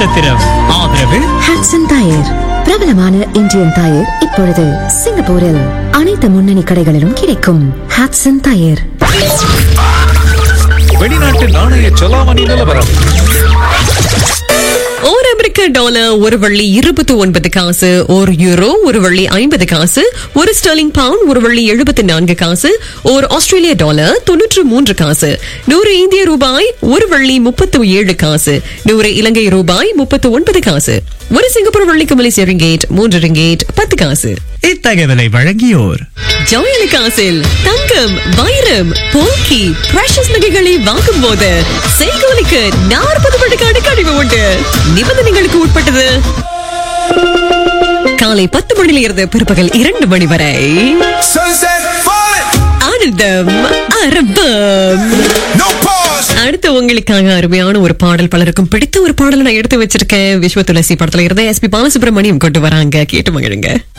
நட்சத்திரம் ஆதரவு ஹாட்சன் டயர் பிரபலமான இந்தியன் டயர் இப்பொழுது சிங்கப்பூரில் அனைத்து முன்னணி கடைகளிலும் கிடைக்கும் ஹாட்சன் டயர் வெளிநாட்டு நாணய செலாவணி நிலவரம் ஒரு அமெரிக்க டாலர் ஒரு வள்ளி இருபத்தி ஒன்பது காசு ஒரு யூரோ ஒரு வள்ளி ஐம்பது காசு ஒரு ஸ்டெர்லிங் பவுண்ட் ஒரு வள்ளி எழுபத்தி நான்கு காசு ஒரு ஆஸ்திரேலிய டாலர் தொன்னூற்று மூன்று காசு நூறு இந்திய ரூபாய் ஒரு வள்ளி முப்பத்தி ஏழு காசு நூறு இலங்கை ரூபாய் முப்பத்தி ஒன்பது காசு ஒரு சிங்கப்பூர் வள்ளிக்கு மலேசிய ரிங்கேட் மூன்று ரிங்கேட் பத்து காசு இத்தகவலை வழங்கியோர் ஜோயலு காசில் தங்கம் வைரம் போக்கி பிரஷஸ் நகைகளை வாங்கும் போது செய்கோலிக்கு நாற்பது விழுக்காடு கழிவு உண்டு நிபந்தனைகளுக்கு உட்பட்டது காலை பத்து மணியில இருந்து பிற்பகல் இரண்டு மணி வரை Sunset falling, ஆனந்தம் அரபம் no pause. அடுத்து உங்களுக்காக அருமையான ஒரு பாடல் பலருக்கும் பிடித்த ஒரு பாடலை நான் எடுத்து வச்சிருக்கேன் விஸ்வ துளசி படத்துல இருந்து எஸ்பி பாலசுப்ரமணியம் கொண்டு வராங்க கேட்டு மகிழுங்க